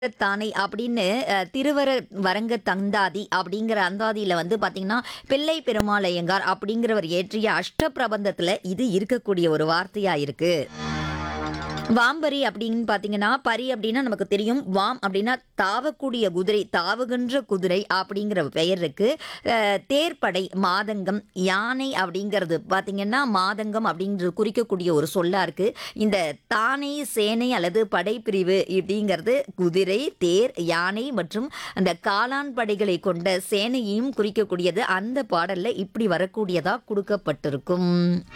தானே அப்படின்னு அஹ், திருவர வரங்க தந்தாதி அப்படிங்கிற அந்தாதியில வந்து பாத்தீங்கன்னா பிள்ளை பெருமாளையங்கார் அப்படிங்கிறவர் இயற்றிய அஷ்ட பிரபந்தத்துல இது இருக்கக்கூடிய ஒரு வார்த்தையா இருக்கு வாம்பரி அப்படின்னு பார்த்தீங்கன்னா பரி அப்படின்னா நமக்கு தெரியும் வாம் அப்படின்னா தாவக்கூடிய குதிரை தாவுகின்ற குதிரை அப்படிங்கிற பெயர் இருக்கு அஹ், தேர்ப்படை மாதங்கம் யானை அப்படிங்கிறது பார்த்தீங்கன்னா மாதங்கம் அப்படிங்கிறது குறிக்கக்கூடிய ஒரு சொல்லா இருக்கு இந்த தானை சேனை அல்லது படைப்பிரிவு இப்படிங்கிறது குதிரை தேர் யானை மற்றும் அந்த காளான் படைகளை கொண்ட சேனையையும் குறிக்கக்கூடியது அந்த பாடல்ல இப்படி வரக்கூடியதா கொடுக்கப்பட்டிருக்கும்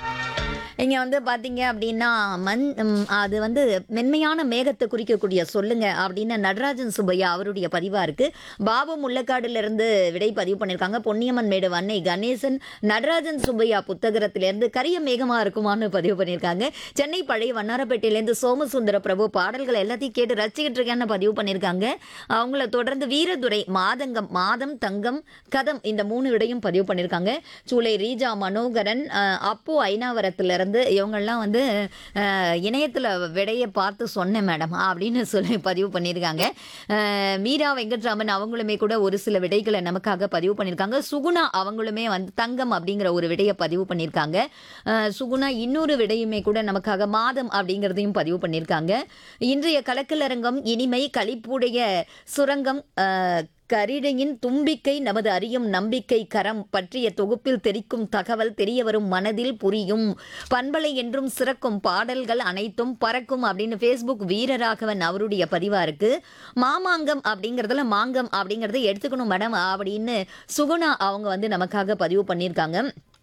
இங்க வந்து பாத்தீங்க அப்படின்னா மண் ம், அது வந்து மென்மையான மேகத்தை குறிக்கக்கூடிய சொல்லுங்க அப்படின்னு நடராஜன் சுப்பையா அவருடைய பதிவா இருக்கு பாபு முள்ளக்காடுல இருந்து விடை பதிவு பண்ணியிருக்காங்க பொன்னியம்மன் மேடு வன்னை கணேசன் நடராஜன் சுப்பையா புத்தகத்திலிருந்து கரிய மேகமா இருக்குமான்னு பதிவு பண்ணியிருக்காங்க சென்னை பழைய வண்ணாரப்பேட்டையிலேருந்து சோமசுந்தர பிரபு பாடல்கள் எல்லாத்தையும் கேட்டு ரசிக்கிட்டு இருக்கேன்னு பதிவு பண்ணியிருக்காங்க அவங்கள தொடர்ந்து வீரதுரை மாதங்கம் மாதம் தங்கம் கதம் இந்த மூணு விடையும் பதிவு பண்ணியிருக்காங்க சூளை ரீஜா மனோகரன் அஹ், அப்பு ஐநாவரத்துல இருந்து இவங்கெல்லாம் வந்து அஹ், இணையத்துல விடையை பார்த்து சொன்னேன் மேடம் அப்படின்னு சொல்லி பதிவு பண்ணியிருக்காங்க அஹ், மீரா வெங்கட்ராமன் அவங்களுமே கூட ஒரு சில விடைகளை நமக்காக பதிவு பண்ணியிருக்காங்க சுகுணா அவங்களுமே வந்து தங்கம் அப்படிங்கிற ஒரு விடையை பதிவு பண்ணியிருக்காங்க அஹ், சுகுணா இன்னொரு விடையுமே கூட நமக்காக மாதம் அப்படிங்கிறதையும் பதிவு பண்ணியிருக்காங்க இன்றைய கலக்கலரங்கம் இனிமை களிப்புடைய சுரங்கம் அஹ், கரிடையின் தும்பிக்கை நமது அறியும் நம்பிக்கை கரம் பற்றிய தொகுப்பில் தெரிக்கும் தகவல் தெரிய வரும் மனதில் புரியும் பண்பலை என்றும் சிறக்கும் பாடல்கள் அனைத்தும் பறக்கும் அப்படின்னு ஃபேஸ்புக் வீரராகவன் அவருடைய பதிவா இருக்கு மாமாங்கம் அப்படிங்கிறதுல மாங்கம் அப்படிங்கிறத எடுத்துக்கணும் மேடம் அப்படின்னு சுகுணா அவங்க வந்து நமக்காக பதிவு பண்ணியிருக்காங்க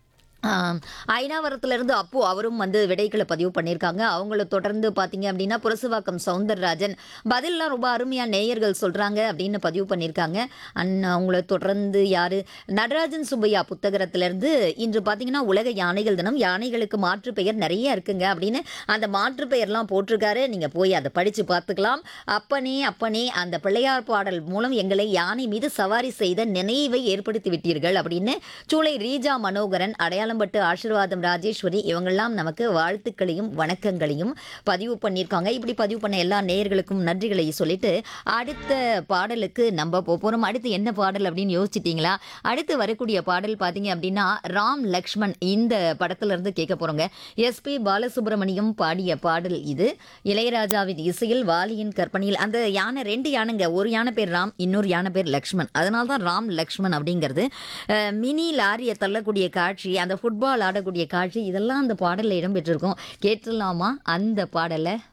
ஆம், ஐநாவரத்திலிருந்து அப்பு அவரும் வந்து விடைகளை பதிவு பண்ணியிருக்காங்க அவங்கள தொடர்ந்து பார்த்தீங்க அப்படின்னா புரசுவாக்கம் சவுந்தரராஜன் பதிலெலாம் ரொம்ப அருமையாக நேயர்கள் சொல்கிறாங்க அப்படின்னு பதிவு பண்ணியிருக்காங்க அண்ட் அவங்கள தொடர்ந்து யார் நடராஜன் சுப்பையா புத்தகத்திலிருந்து இன்று பார்த்தீங்கன்னா உலக யானைகள் தினம் யானைகளுக்கு மாற்று பெயர் நிறைய இருக்குங்க அப்படின்னு அந்த மாற்று பெயர்லாம் போட்டிருக்காரு நீங்கள் போய் அதை படித்து பார்த்துக்கலாம் அப்பனே அப்பனே அந்த பிள்ளையார் பாடல் மூலம் எங்களை யானை மீது சவாரி செய்த நினைவை ஏற்படுத்தி விட்டீர்கள் அப்படின்னு சூளை ரீஜா மனோகரன் அடையாளம்பட்டு ஆசீர்வாதம் ராஜேஸ்வரி இவங்கெல்லாம் நமக்கு வாழ்த்துக்களையும் வணக்கங்களையும் பதிவு பண்ணியிருக்காங்க இப்படி பதிவு பண்ண எல்லா நேயர்களுக்கும் நன்றிகளை சொல்லிட்டு அடுத்த பாடலுக்கு நம்ம போக போகிறோம் அடுத்து என்ன பாடல் அப்படின்னு யோசிச்சிட்டிங்களா அடுத்து வரக்கூடிய பாடல் பார்த்தீங்க அப்படின்னா ராம் லக்ஷ்மண் இந்த படத்துல இருந்து கேட்க போகிறோங்க எஸ்பி பாலசுப்ரமணியம் பாடிய பாடல் இது இளையராஜாவின் இசையில் வாலியின் கற்பனையில் அந்த யானை ரெண்டு யானைங்க ஒரு யானை பேர் ராம் இன்னொரு யானை பேர் லக்ஷ்மண் அதனால தான் ராம் லக்ஷ்மண் அப்படிங்கிறது அஹ், மினி லாரியை தள்ளக்கூடிய காட்சி அந்த ஃபுட்பால் ஆடக்கூடிய காட்சி இதெல்லாம் அந்த பாடலில் இடம்பெற்றிருக்கும் கேட்டுடலாமா அந்த பாடலை